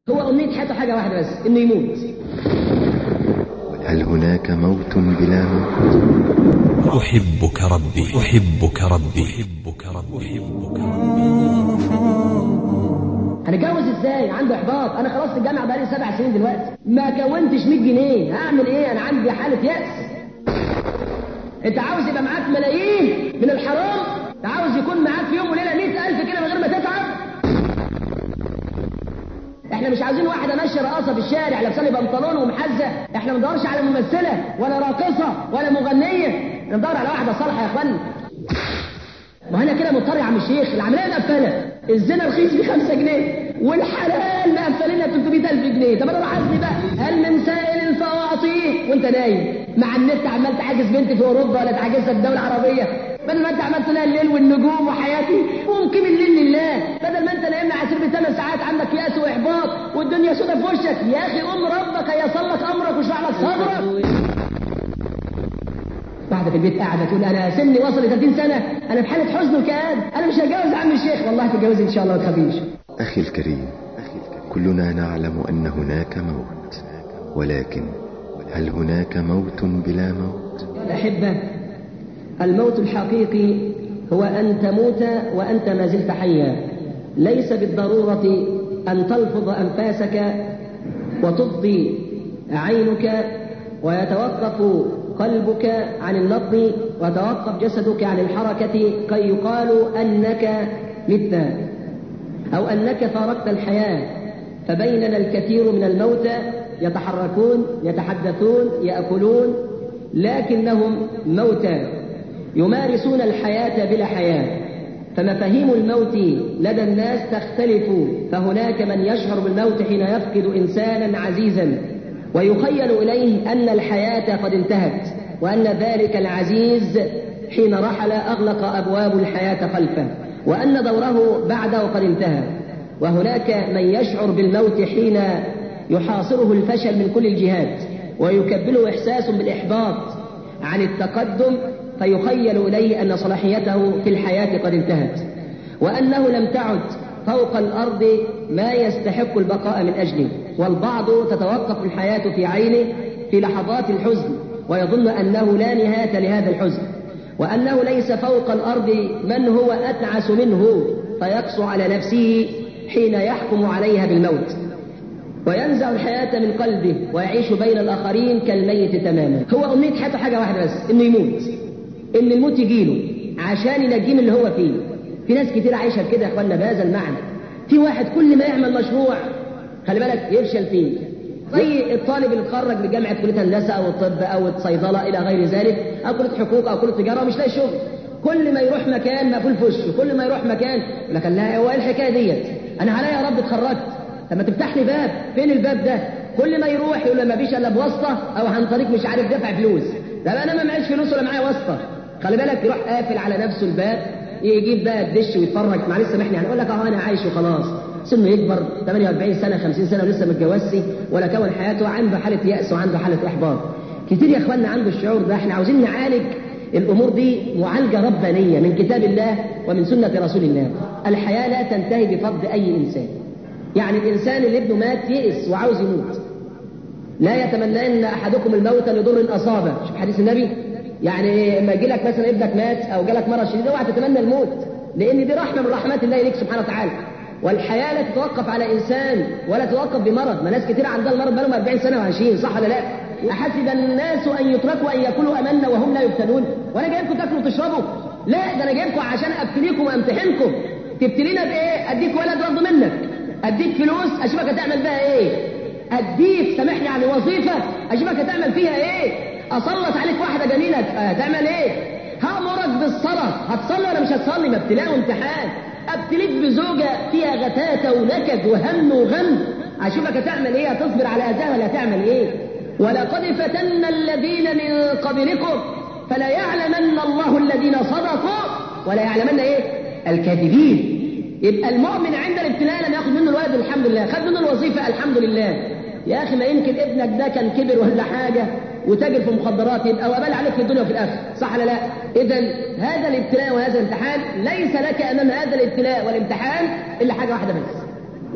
هو أمنية حياته حاجة واحدة بس إنه يموت هل هناك موت بلا موت أحبك ربي أحبك ربي أحبك ربي أحبك ربي هنتجوز ازاي عنده احباط انا خلاص في الجامعه بقالي سبع سنين دلوقتي ما كونتش 100 جنيه هعمل ايه انا عندي حاله ياس انت عاوز يبقى معاك ملايين من الحرام انت عاوز يكون معاك في يوم وليله 100000 كده من غير ما تتعب احنا مش عاوزين واحده ماشيه رقاصه في الشارع لابسه لي بنطلون ومحزه احنا ما بندورش على ممثله ولا راقصه ولا مغنيه احنا بندور على واحده صالحه يا اخوانا ما انا كده مضطر يا عم الشيخ العمليه مقفله الزنا رخيص ب 5 جنيه والحلال مقفلينها 300000 جنيه طب انا بحاسبني بقى هل من سائل فاعطيه وانت نايم مع النت عمال تحجز بنت في اوروبا ولا تحجزها في دوله عربيه بدل ما انت عمال تلاقي الليل والنجوم وحياتي قوم الليل لله بدل ما انت نايم على سرير ثمان ساعات عندك ياس واحباط والدنيا سودة في وشك يا اخي قوم ربك ييسر لك امرك ويشرح لك صبرك واحدة في البيت قاعدة تقول أنا سني وصل ل 30 سنة أنا في حالة حزن وكآب أنا مش هتجوز يا عم الشيخ والله تتجوز إن شاء الله ما تخافيش أخي الكريم كلنا نعلم أن هناك موت ولكن هل هناك موت بلا موت الأحبة الموت الحقيقي هو أن تموت وأنت ما زلت حيا ليس بالضرورة أن تلفظ أنفاسك وتفضي عينك ويتوقف قلبك عن النبض وتوقف جسدك عن الحركة كي يقال أنك مت أو أنك فارقت الحياة فبيننا الكثير من الموتى يتحركون يتحدثون يأكلون لكنهم موتى يمارسون الحياة بلا حياة فمفاهيم الموت لدى الناس تختلف فهناك من يشعر بالموت حين يفقد إنسانا عزيزا ويخيل إليه أن الحياة قد انتهت وأن ذلك العزيز حين رحل أغلق أبواب الحياة خلفه وأن دوره بعده قد انتهى وهناك من يشعر بالموت حين يحاصره الفشل من كل الجهات ويكبله إحساس بالإحباط عن التقدم فيخيل إليه أن صلاحيته في الحياة قد انتهت وأنه لم تعد فوق الأرض ما يستحق البقاء من أجله والبعض تتوقف الحياة في عينه في لحظات الحزن ويظن أنه لا نهاية لهذا الحزن وأنه ليس فوق الأرض من هو أتعس منه فيقسو على نفسه حين يحكم عليها بالموت وينزع الحياة من قلبه ويعيش بين الآخرين كالميت تماما هو أمنية حياته حاجة واحدة بس إنه يموت إن الموت يجيله عشان ينجيه من اللي هو فيه في ناس كتير عايشة كده يا إخواننا بهذا المعنى في واحد كل ما يعمل مشروع خلي بالك يفشل فيه زي الطالب اللي اتخرج من جامعه كليه هندسه او الطب او الصيدله الى غير ذلك او كليه حقوق او كليه تجاره ومش لاقي شغل كل ما يروح مكان مقفول في وشه كل ما يروح مكان يقول لك لا هو ايه الحكايه ديت انا عليا يا رب اتخرجت طب ما تفتح لي باب فين الباب ده كل ما يروح يقول ما فيش الا بواسطه او عن طريق مش عارف دفع فلوس طب انا ما معيش فلوس ولا معايا واسطه خلي بالك يروح قافل على نفسه الباب يجيب بقى الدش ويتفرج معلش سامحني هنقول لك اهو انا عايش وخلاص سنه يكبر 48 سنه 50 سنه ولسه ما اتجوزش ولا كون حياته عنده حاله ياس وعنده حاله احباط كتير يا اخواننا عنده الشعور ده احنا عاوزين نعالج الامور دي معالجه ربانيه من كتاب الله ومن سنه رسول الله الحياه لا تنتهي بفقد اي انسان يعني الانسان اللي ابنه مات يئس وعاوز يموت لا يتمنى احدكم الموت لضر اصابه شوف حديث النبي يعني لما يجي لك مثلا ابنك مات او جالك مرض شديد اوعى تتمنى الموت لان دي رحمه من رحمات الله ليك سبحانه وتعالى والحياه لا تتوقف على انسان ولا تتوقف بمرض ما ناس كتير عندها المرض بقالهم 40 سنه وعايشين صح ولا لا احسب الناس ان يتركوا ان ياكلوا امنا وهم لا يفتنون وانا جايبكم تاكلوا وتشربوا لا ده انا جايبكم عشان ابتليكم وامتحنكم تبتلينا بايه اديك ولد واخده منك اديك فلوس اشوفك هتعمل بها ايه اديك سامحني يعني وظيفه اشوفك هتعمل فيها ايه اسلط عليك واحده جميله هتعمل ايه هامرك بالصلاه هتصلي ولا مش هتصلي ما ابتلاء وامتحان ابتليك بزوجه فيها غتاتة ونكد وهم وغم اشوفك هتعمل ايه هتصبر على اذاها ولا هتعمل ايه ولقد فتنا الذين من قبلكم فلا يعلمن الله الذين صدقوا ولا يعلمن ايه الكاذبين يبقى المؤمن عند الابتلاء لما ياخذ منه الولد الحمد لله خد منه الوظيفه الحمد لله يا اخي ما يمكن ابنك ده كان كبر ولا حاجه وتاجر في مخدرات يبقى وبال عليك في الدنيا وفي الاخره صح ولا لا اذا هذا الابتلاء وهذا الامتحان ليس لك امام هذا الابتلاء والامتحان الا حاجه واحده بس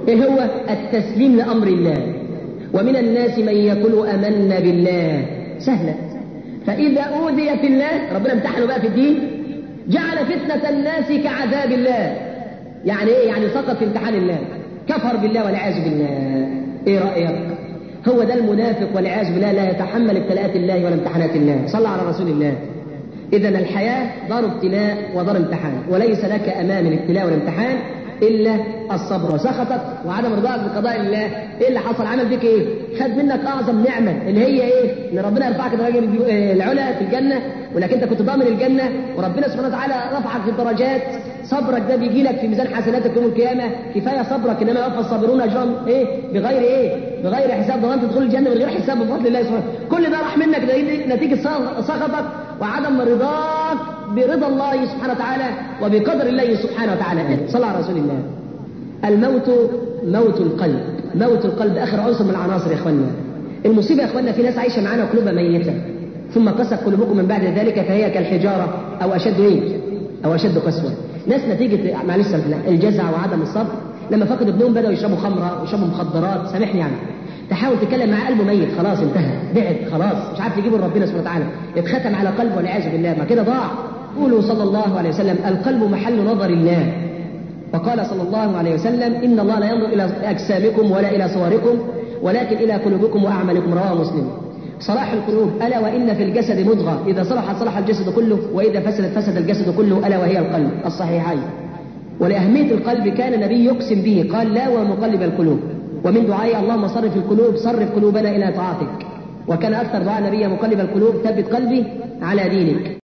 إيه هو التسليم لأمر الله ومن الناس من يقول أمنا بالله سهلة فإذا أوذي في الله ربنا امتحنه بقى في الدين جعل فتنة الناس كعذاب الله يعني إيه يعني سقط في امتحان الله كفر بالله والعياذ بالله إيه رأيك هو ده المنافق والعياذ بالله لا يتحمل ابتلاءات الله ولا امتحانات الله صلى على رسول الله إذا الحياة دار ابتلاء ودار امتحان وليس لك أمام الابتلاء والامتحان إلا الصبر وسخطك وعدم رضاك بقضاء الله إيه اللي حصل عمل بك إيه خد منك أعظم نعمة اللي هي إيه إن ربنا يرفعك درجة العلا في الجنة ولكن أنت كنت ضامن الجنة وربنا سبحانه وتعالى رفعك في الدرجات صبرك ده بيجي لك في ميزان حسناتك يوم القيامة كفاية صبرك إنما يوفى الصابرون أجرهم إيه بغير إيه بغير حساب ضمنت تدخل الجنة من غير حساب بفضل الله سبحانه كل ده راح منك ده نتيجة سخطك وعدم رضاك برضا الله سبحانه وتعالى وبقدر الله سبحانه وتعالى صلى على رسول الله الموت موت القلب موت القلب اخر عنصر من العناصر يا اخوانا المصيبه يا اخوانا في ناس عايشه معانا قلوبها ميته ثم قست قلوبكم من بعد ذلك فهي كالحجاره او اشد ايه او اشد قسوه ناس نتيجه معلش الجزع وعدم الصبر لما فقدوا ابنهم بداوا يشربوا خمره ويشربوا مخدرات سامحني يعني تحاول تتكلم مع قلبه ميت خلاص انتهى بعد خلاص مش عارف يجيبه لربنا سبحانه وتعالى اتختم على قلبه والعياذ بالله ما كده ضاع قولوا صلى الله عليه وسلم القلب محل نظر الله وقال صلى الله عليه وسلم إن الله لا ينظر إلى أجسامكم ولا إلى صوركم ولكن إلى قلوبكم وأعمالكم رواه مسلم صلاح القلوب ألا وإن في الجسد مضغة إذا صلحت صلح الجسد كله وإذا فسدت فسد الجسد كله ألا وهي القلب الصحيحين ولأهمية القلب كان النبي يقسم به قال لا ومقلب القلوب ومن دعائي اللهم صرف القلوب صرف قلوبنا إلى طاعتك وكان أكثر دعاء النبي مقلب القلوب ثبت قلبي على دينك